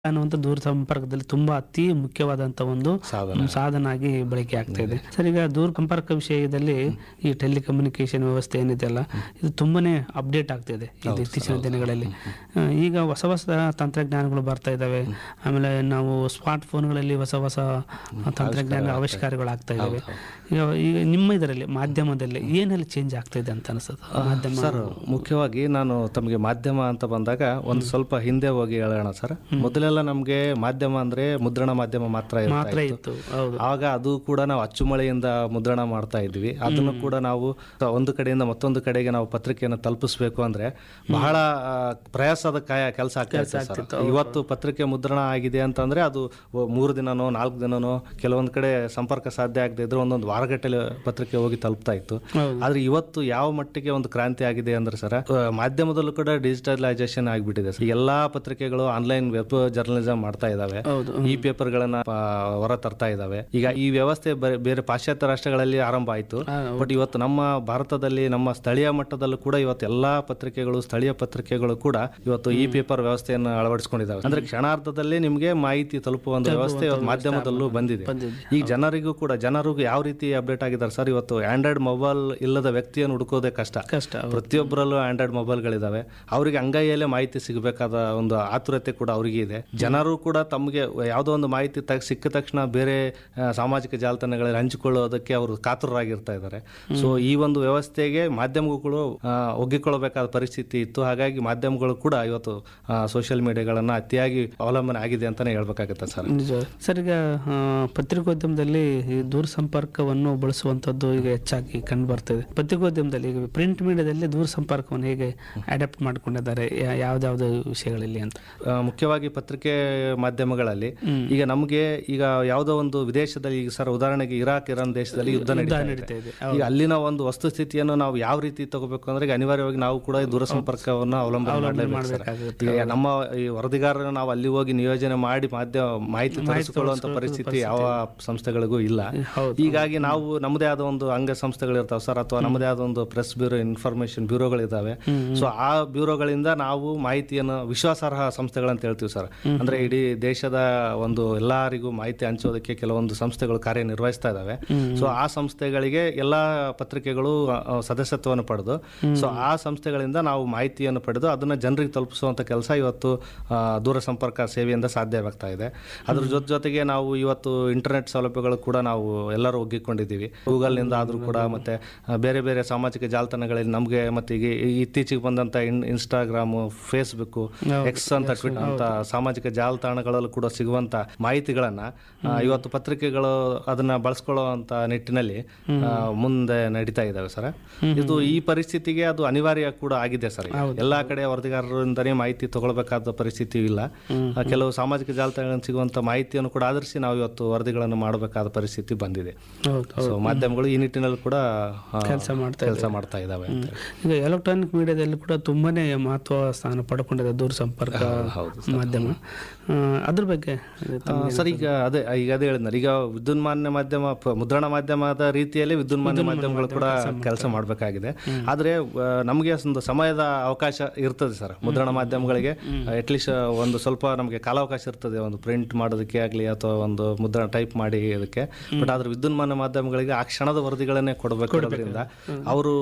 ಅನ್ನುವಂಥ ದೂರ ಸಂಪರ್ಕದಲ್ಲಿ ತುಂಬಾ ಅತಿ ಮುಖ್ಯವಾದಂತ ಒಂದು ಸಾಧನ ಸಾಧನ ಆಗಿ ಬಳಕೆ ಆಗ್ತಾ ಇದೆ ಸರ್ ಈಗ ದೂರ ಸಂಪರ್ಕ ವಿಷಯದಲ್ಲಿ ಈ ಟೆಲಿಕಮ್ಯುನಿಕೇಶನ್ ವ್ಯವಸ್ಥೆ ಏನಿದೆಯಲ್ಲ ಇದು ತುಂಬಾನೇ ಅಪ್ಡೇಟ್ ಆಗ್ತಾ ಇದೆ ಇದು ಇತ್ತೀಚಿನ ದಿನಗಳಲ್ಲಿ ಆ, ಈಗ ಹೊಸ ಹೊಸ ತಂತ್ರಜ್ಞಾನಗಳು ಬರ್ತಾ ಇದಾವೆ ಆಮೇಲೆ ನಾವು ಸ್ಮಾರ್ಟ್ ಫೋನ್ಗಳಲ್ಲಿ ಹೊಸ ಹೊಸ ತಂತ್ರಜ್ಞಾನ ಆವಿಷ್ಕಾರಗಳು ಆಗ್ತಾ ಇದಾವೆ ಈಗ ಈಗ ನಿಮ್ಮ ಇದರಲ್ಲಿ ಮಾಧ್ಯಮದಲ್ಲಿ ಏನೆಲ್ಲ ಚೇಂಜ್ ಆಗ್ತಾ ಇದೆ ಅಂತ ಅನಿಸುತ್ತೆ ಮಾಧ್ಯಮ ಸರ್ ಮುಖ್ಯವಾಗಿ ನಾನು ತಮಗೆ ಮಾಧ್ಯಮ ಅಂತ ಬಂದಾಗ ಒಂದು ಸ್ವಲ್ಪ ಹಿಂದೆ ಹೋಗಿ ಹೇಳೋಣ ಸರ್ ಮೊದಲೆಲ್ಲ ನಮಗೆ ಮಾಧ್ಯಮ ಅಂದ್ರೆ ಮುದ್ರಣ ಮಾಧ್ಯಮ ಮಾತ್ರ ಇರ್ತಾ ಮಾತ್ರ ಇತ್ತು. ಇತ್ತು ಹೌದು ಆಗ ಅದು ಕೂಡ ನಾವು ಅಚ್ಚುಮಳೆಯಿಂದ ಮುದ್ರಣ ಮಾಡ್ತಾ ಇದ್ವಿ ಅದನ್ನು ಕೂಡ ನಾವು ಒಂದು ಕಡೆಯಿಂದ ಮತ್ತೊಂದು ಕಡೆಗೆ ನಾವು ಪತ್ರಿಕೆಯನ್ನು ತಲುಪಿಸ್ಬೇಕು ಅಂದ್ರೆ ಬಹಳ ಆ, ಪ್ರಯಾಸದ ಕಾಯ ಕೆಲಸ ಆಗ್ತಾ ಇತ್ತು ಸರ್ ಇವತ್ತು ಪತ್ರಿಕೆ ಮುದ್ರಣ ಆಗಿದೆ ಅಂತಂದ್ರೆ ಅದು ಒ- ಮೂರು ದಿನನೋ ನಾಲ್ಕು ದಿನನೋ ಕೆಲವೊಂದು ಕಡೆ ಸಂಪರ್ಕ ಸಾಧ್ಯ ಆಗದೆ ಇದ್ರೆ ಒಂದೊಂದು ವಾರಗಟ್ಟಲೆ ಪತ್ರಿಕೆ ಹೋಗಿ ತಲುಪ್ತಾ ಇತ್ತು ಹೌದು. ಆದ್ರೆ ಇವತ್ತು ಯಾವ ಮಟ್ಟಿಗೆ ಒಂದು ಕ್ರಾಂತಿ ಆಗಿದೆ ಅಂದ್ರೆ ಸರ್ ಆ, ಮಾಧ್ಯಮದಲ್ಲೂ ಕೂಡ ಡಿಜಿಟಲೈಸೇಷನ್ ಆಗಿಬಿಟ್ಟಿದೆ ಸರ್ ಎಲ್ಲಾ ಪತ್ರಿಕೆಗಳು ಆನ್ಲೈನ್ ವೆಬ್ ಜರ್ನಲಿಸಂ ಮಾಡ್ತಾ ಇದಾವೆ ಹೌದು ಈ ಪೇಪರ್ಗಳನ್ನ ಹೊರ ತರ್ತಾ ಇದಾವೆ ಈಗ ಈ ವ್ಯವಸ್ಥೆ ಬರೆ- ಬೇರೆ ಪಾಶ್ಚಾತ್ಯ ರಾಷ್ಟ್ರಗಳಲ್ಲಿ ಆರಂಭ ಆಯಿತು ಆ, ಬಟ್ ಇವತ್ತು ನಮ್ಮ ಭಾರತದಲ್ಲಿ ನಮ್ಮ ಸ್ಥಳೀಯ ಮಟ್ಟದಲ್ಲೂ ಕೂಡ ಇವತ್ತು ಎಲ್ಲಾ ಪತ್ರಿಕೆಗಳು ಸ್ಥಳೀಯ ಪತ್ರಿಕೆಗಳು ಕೂಡ ಇವತ್ತು ಈ ಪೇಪರ್ ವ್ಯವಸ್ಥೆಯನ್ನು ಅಳವಡಿಸಿಕೊಂಡಿದ್ದಾವೆ ಅಂದ್ರೆ ಕ್ಷಣಾರ್ಧದಲ್ಲಿ ನಿಮಗೆ ಮಾಹಿತಿ ತಲುಪುವ ಒಂದು ವ್ಯವಸ್ಥೆ ಇವತ್ತು ಮಾಧ್ಯಮದಲ್ಲೂ ಬಂದಿದೆ ಬಂದಿದೆ ಈಗ ಜನರಿಗೂ ಕೂಡ ಜನರಿಗೂ ಯಾವ ರೀತಿ ಅಪ್ಡೇಟ್ ಆಗಿದ್ದಾರೆ ಸರ್ ಇವತ್ತು ಆಂಡ್ರಾಯ್ಡ್ ಮೊಬೈಲ್ ಇಲ್ಲದ ವ್ಯಕ್ತಿಯನ್ನು ಹುಡುಕೋದೇ ಕಷ್ಟ ಕಷ್ಟ ಹೌದು. ಪ್ರತಿಯೊಬ್ಬರಲ್ಲೂ ಆಂಡ್ರಾಯ್ಡ್ ಮೊಬೈಲ್ಗಳಿದಾವೆ ಅವರಿಗೆ ಅಂಗೈಯಲ್ಲೇ ಮಾಹಿತಿ ಸಿಗಬೇಕಾದ ಒಂದು ಆತುರತೆ ಕೂಡ ಅವರಿಗೆ ಇದೆ ಜನರು ಕೂಡ ತಮಗೆ ಯಾವುದೋ ಒಂದು ಮಾಹಿತಿ ತ ಸಿಕ್ಕ ತಕ್ಷಣ ಬೇರೆ ಆ, ಸಾಮಾಜಿಕ ಜಾಲತಾಣಗಳಲ್ಲಿ ಹಂಚಿಕೊಳ್ಳೋದಕ್ಕೆ ಅವರು ಕಾತುರರಾಗಿರ್ತಾ ಇದ್ದಾರೆ ಸೊ ಈ ಒಂದು ವ್ಯವಸ್ಥೆಗೆ ಮಾಧ್ಯಮಗಳು ಆ, ಒಗ್ಗಿಕೊಳ್ಳಬೇಕಾದ ಪರಿಸ್ಥಿತಿ ಇತ್ತು ಹಾಗಾಗಿ ಮಾಧ್ಯಮಗಳು ಕೂಡ ಇವತ್ತು ಸೋಷಿಯಲ್ ಮೀಡಿಯಾಗಳನ್ನ ಅತಿಯಾಗಿ ಅವಲಂಬನೆ ಆಗಿದೆ ಅಂತಾನೆ ಹೇಳ್ಬೇಕಾಗುತ್ತೆ ಸರ್ ನಿಜ ಸರ್ ಈಗ ಆ, ಪತ್ರಿಕೋದ್ಯಮದಲ್ಲಿ ಈ ದೂರ ಸಂಪರ್ಕವನ್ನು ಬಳಸುವಂಥದ್ದು ಈಗ ಹೆಚ್ಚಾಗಿ ಕಂಡು ಬರ್ತಿದೆ ಪತ್ರಿಕೋದ್ಯಮದಲ್ಲಿ ಈಗ ಪ್ರಿಂಟ್ ಮೀಡಿಯಾದಲ್ಲಿ ದೂರ ಸಂಪರ್ಕವನ್ನು ಹೇಗೆ ಅಡಾಪ್ಟ್ ಮಾಡ್ಕೊಂಡಿದ್ದಾರೆ ಯಾ- ಯಾವ್ದಾವ್ದು ವಿಷಯಗಳಲ್ಲಿ ಅಂತ ಆ, ಮುಖ್ಯವಾಗಿ ಪತ್ರಿಕೆ ಮಾಧ್ಯಮಗಳಲ್ಲಿ ಹ್ಮ್. ಈಗ ನಮಗೆ ಈಗ ಯಾವುದೋ ಒಂದು ವಿದೇಶದಲ್ಲಿ ಈಗ ಸರ್ ಉದಾಹರಣೆಗೆ ಇರಾಕ್ ಇರಾನ್ ದೇಶದಲ್ಲಿ ಯುದ್ಧ ನಡೀತಾ ಇದೆ. ನಡೀತಾ ಇದೆ ಈಗ ಅಲ್ಲಿನ ಒಂದು ವಸ್ತುಸ್ಥಿತಿಯನ್ನು ನಾವು ಯಾವ ರೀತಿ ತಗೋಬೇಕು ಅಂದ್ರೆ ಈಗ ಅನಿವಾರ್ಯವಾಗಿ ನಾವು ಕೂಡ ಈ ದೂರಸಂಪರ್ಕವನ್ನು ಅವಲಂಬನೆ ಮಾಡಲೇಬೇಕು ಸರ್. ಮಾಡಬೇಕಾಗುತ್ತೆ ಈಗ ನಮ್ಮ ಈ ವರದಿಗಾರರನ್ನ ನಾವು ಅಲ್ಲಿ ಹೋಗಿ ನಿಯೋಜನೆ ಮಾಡಿ ಮಾಧ್ಯಮ ಮಾಹಿತಿ ತರಿಸಿಕೊಳ್ಳುವಂತ ಪರಿಸ್ಥಿತಿ ಯಾವ ಸಂಸ್ಥೆಗಳಿಗೂ ಇಲ್ಲ ಹೌದು ಹೀಗಾಗಿ ನಾವು ನಮ್ಮದೇ ಆದ ಒಂದು ಅಂಗ ಸಂಸ್ಥೆಗಳಿರ್ತಾವೆ ಸರ್ ಅಥವಾ ನಮ್ಮದೇ ಆದ ಒಂದು ಪ್ರೆಸ್ ಬ್ಯೂರೋ ಇನ್ಫಾರ್ಮೇಶನ್ ಬ್ಯೂರೋಗಳಿದ್ದಾವೆ ಸೊ ಆ ಬ್ಯೂರೋಗಳಿಂದ ನಾವು ಮಾಹಿತಿಯನ್ನು ವಿಶ್ವಾಸಾರ್ಹ ಸಂಸ್ಥೆಗಳಂತ ಹೇಳ್ತೀವಿ ಸರ್ ಅಂದ್ರೆ ಇಡೀ ದೇಶದ ಒಂದು ಎಲ್ಲರಿಗೂ ಮಾಹಿತಿ ಹಂಚೋದಕ್ಕೆ ಕೆಲವೊಂದು ಸಂಸ್ಥೆಗಳು ಕಾರ್ಯನಿರ್ವಹಿಸ್ತಾ ಇದ್ದಾವೆ ಸೊ ಆ ಸಂಸ್ಥೆಗಳಿಗೆ ಎಲ್ಲಾ ಪತ್ರಿಕೆಗಳು ಆ, ಆ, ಸದಸ್ಯತ್ವವನ್ನು ಪಡೆದು ಸೊ ಆ ಸಂಸ್ಥೆಗಳಿಂದ ನಾವು ಮಾಹಿತಿಯನ್ನು ಪಡೆದು ಅದನ್ನ ಜನರಿಗೆ ತಲುಪಿಸುವಂತ ಕೆಲಸ ಇವತ್ತು ಆ, ದೂರ ಸಂಪರ್ಕ ಸೇವೆಯಿಂದ ಸಾಧ್ಯವಾಗ್ತಾ ಇದೆ ಅದ್ರ ಜೊತೆ ಜೊತೆಗೆ ನಾವು ಇವತ್ತು ಇಂಟರ್ನೆಟ್ ಸೌಲಭ್ಯಗಳು ಕೂಡ ನಾವು ಎಲ್ಲರೂ ಒಗ್ಗಿಕೊಂಡಿದ್ದೀವಿ ಗೂಗಲ್ನಿಂದ ಆದರೂ ಕೂಡ ಮತ್ತೆ ಆ, ಬೇರೆ ಬೇರೆ ಸಾಮಾಜಿಕ ಜಾಲತಾಣಗಳಲ್ಲಿ ನಮಗೆ ಮತ್ತೆ ಈಗ ಈ- ಇತ್ತೀಚೆಗೆ ಬಂದಂತ ಇನ್ ಇನ್ಸ್ಟಾಗ್ರಾಮು ಫೇಸ್ಬುಕ್ ಎಕ್ಸ್ ಅಂತ ಟ್ವಿಟ್ ಅಂತ ಸಾಮಾಜಿಕ ಜಾಲತಾಣಗಳಲ್ಲೂ ಕೂಡ ಸಿಗುವಂತ ಮಾಹಿತಿಗಳನ್ನ ಆ, ಇವತ್ತು ಪತ್ರಿಕೆಗಳು ಅದನ್ನ ಬಳಸ್ಕೊಳ್ಳುವಂತ ನಿಟ್ಟಿನಲ್ಲಿ ಆ, ಮುಂದೆ ನಡೀತಾ ಇದ್ದಾವೆ ಸರ್ ಇದು ಈ ಪರಿಸ್ಥಿತಿಗೆ ಅದು ಅನಿವಾರ್ಯ ಕೂಡ ಆಗಿದೆ ಸರ್ ಈಗ. ಎಲ್ಲಾ ಕಡೆ ವರದಿಗಾರರಿಂದನೇ ಮಾಹಿತಿ ತಗೊಳ್ಬೇಕಾದ ಪರಿಸ್ಥಿತಿ ಇಲ್ಲ ಆ, ಕೆಲವು ಸಾಮಾಜಿಕ ಜಾಲತಾಣಗಳಲ್ಲಿ ಸಿಗುವಂತ ಮಾಹಿತಿಯನ್ನು ಕೂಡ ಆಧರಿಸಿ ನಾವು ಇವತ್ತು ವರದಿಗಳನ್ನು ಮಾಡಬೇಕಾದ ಪರಿಸ್ಥಿತಿ ಬಂದಿದೆ ಹೌದು ಸೊ ಮಾಧ್ಯಮಗಳು ಈ ನಿಟ್ಟಿನಲ್ಲಿ ಕೂಡ ಕೆಲಸ ಮಾಡ್ತಾ ಕೆಲಸ ಮಾಡ್ತಾ ಇದ್ದಾವೆ ಅಂತ ಈಗ ಎಲೆಕ್ಟ್ರಾನಿಕ್ ಮೀಡಿಯಾದಲ್ಲಿ ಕೂಡ ತುಂಬಾನೇ ಮಹತ್ವ ಸ್ಥಾನ ಪಡ್ಕೊಂಡಿದೆ ದೂರ ಸಂಪರ್ಕ ಹೌದು ಮಾಧ್ಯಮ ಆ, ಅದ್ರ ಬಗ್ಗೆ ಆ, ಸರ್ ಈಗ ಅದೇ ಈಗ ಅದೇ ಹೇಳಿದ್ನಲ್ಲ ಈಗ ವಿದ್ಯುನ್ಮಾನ್ಯ ಮಾಧ್ಯಮ ಪ- ಮುದ್ರಣ ಮಾಧ್ಯಮದ ರೀತಿಯಲ್ಲಿ ವಿದ್ಯುನ್ಮಾನ್ಯ ಮಾಧ್ಯಮಗಳು ಕೂಡ ಕೆಲಸ ಮಾಡಬೇಕಾಗಿದೆ ಆದ್ರೆ ಆ, ನಮಗೆ ಒಂದು ಸಮಯದ ಅವಕಾಶ ಇರ್ತದೆ ಸರ್ ಮುದ್ರಣ ಮಾಧ್ಯಮಗಳಿಗೆ ಅಟ್ಲೀಸ್ಟ್ ಒಂದು ಸ್ವಲ್ಪ ನಮಗೆ ಕಾಲಾವಕಾಶ ಇರ್ತದೆ ಒಂದು ಪ್ರಿಂಟ್ ಮಾಡೋದಕ್ಕೆ ಆಗಲಿ ಅಥವಾ ಒಂದು ಮುದ್ರಣ ಟೈಪ್ ಮಾಡಿ ಅದಕ್ಕೆ ಬಟ್ ಆದ್ರೆ ವಿದ್ಯುನ್ಮಾನ್ಯ ಮಾಧ್ಯಮಗಳಿಗೆ ಆ ಕ್ಷಣದ ವರದಿಗಳನ್ನೇ ಕೊಡಬೇಕು ಇರೋದ್ರಿಂದ ಅವರು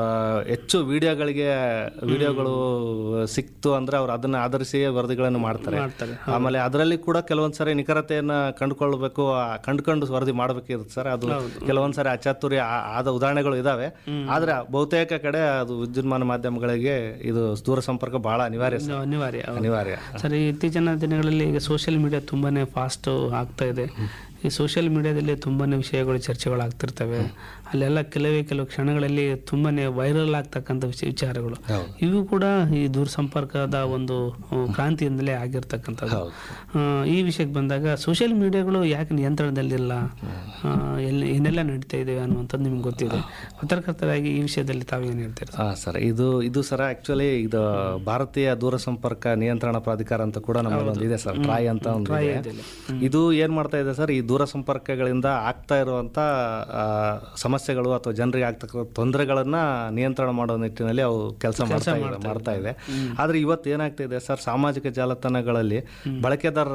ಹೆಚ್ಚು ವಿಡಿಯೋಗಳಿಗೆ ವಿಡಿಯೋಗಳು ಸಿಕ್ತು ಅಂದ್ರೆ ಅವ್ರು ಅದನ್ನ ಆಧರಿಸಿ ವರದಿಗಳನ್ನು ಮಾಡ್ತಾರೆ ಮಾಡ್ತಾರೆ ಆಮೇಲೆ ಅದರಲ್ಲಿ ಕೂಡ ಕೆಲವೊಂದ್ಸರಿ ನಿಖರತೆಯನ್ನ ಕಂಡುಕೊಳ್ಬೇಕು ಆ ಕಂಡುಕೊಂಡು ವರದಿ ಮಾಡ್ಬೇಕಿರುತ್ತೆ ಸರ್ ಅದು ಕೆಲವೊಂದ್ಸರಿ ಅಚಾತುರ್ಯ ಆ- ಆದ ಉದಾಹರಣೆಗಳು ಇದಾವೆ ಆದ್ರೆ ಬಹುತೇಕ ಕಡೆ ಅದು ವಿದ್ಯುನ್ಮಾನ ಮಾಧ್ಯಮಗಳಿಗೆ ಇದು ದೂರ ಸಂಪರ್ಕ ಬಹಳ ಅನಿವಾರ್ಯ ಸರ್. ಅನಿವಾರ್ಯ ಹೌದು. ಅನಿವಾರ್ಯ ಸರಿ ಇತ್ತೀಚಿನ ದಿನಗಳಲ್ಲಿ ಈಗ ಸೋಷಿಯಲ್ ಮೀಡಿಯಾ ತುಂಬಾನೇ ಫಾಸ್ಟ್ ಆಗ್ತಾ ಇದೆ ಈ ಸೋಷಿಯಲ್ ಮೀಡಿಯಾದಲ್ಲಿ ತುಂಬಾನೇ ವಿಷಯಗಳು ಚರ್ಚೆಗಳು ಆಗ್ತಿರ್ತವೆ ಅಲ್ಲೆಲ್ಲ ಕೆಲವೇ ಕೆಲವು ಕ್ಷಣಗಳಲ್ಲಿ ತುಂಬಾನೇ ವೈರಲ್ ಆಗ್ತಕ್ಕಂಥ ವಿಷಯ ವಿಚಾರಗಳು ಹೌದು. ಇವು ಕೂಡ ಈ ದೂರ ಸಂಪರ್ಕದ ಒಂದು ಆ, ಕ್ರಾಂತಿಯಿಂದಲೇ ಆಗಿರ್ತಕ್ಕಂಥದ್ದು ಹೌದು. ಆ, ಈ ವಿಷಯಕ್ಕೆ ಬಂದಾಗ ಸೋಷಿಯಲ್ ಮೀಡಿಯಾಗಳು ಯಾಕೆ ನಿಯಂತ್ರಣದಲ್ಲಿಲ್ಲ ಆ, ಎಲ್ಲಿ ಏನೆಲ್ಲ ನಡೀತಾ ಇದೆ ಅನ್ನುವಂಥದ್ದು ನಿಮ್ಗೆ ಗೊತ್ತಿದೆ ಪತ್ರಕರ್ತರಾಗಿ ಈ ವಿಷಯದಲ್ಲಿ ತಾವೇನು ಹೇಳ್ತೀರಾ ಹಾ ಸರ್ ಇದು ಇದು ಸರ್ ಆಕ್ಚುಲಿ ಇದು ಭಾರತೀಯ ದೂರ ಸಂಪರ್ಕ ನಿಯಂತ್ರಣ ಪ್ರಾಧಿಕಾರ ಅಂತ ಕೂಡ ನಮ್ಮಲ್ಲಿ ಒಂದು ಇದೆ ಸರ್ ಟ್ರಾಯ್ ಅಂತ ಒಂದು ಇದೆ. ಇದೆಲ್ಲ. ಇದು ಏನ್ ಮಾಡ್ತಾ ಇದೆ ಸರ್ ಈ ದೂರ ಸಂಪರ್ಕಗಳಿಂದ ಆಗ್ತಾ ಇರುವಂತ ಆ, ಸಮಸ್ಯೆಗಳು ಅಥವಾ ಜನರಿಗೆ ಆಗ್ತಕ್ಕ ತೊಂದರೆಗಳನ್ನ ನಿಯಂತ್ರಣ ಮಾಡೋ ನಿಟ್ಟಿನಲ್ಲಿ ಅವು ಕೆಲಸ ಮಾಡ್ತಾ ಇದೆ ಮಾಡ್ತಾ ಇದೆ ಆದ್ರೆ ಇವತ್ತು ಏನಾಗ್ತಾ ಇದೆ ಸರ್ ಸಾಮಾಜಿಕ ಜಾಲತಾಣಗಳಲ್ಲಿ ಬಳಕೆದಾರರ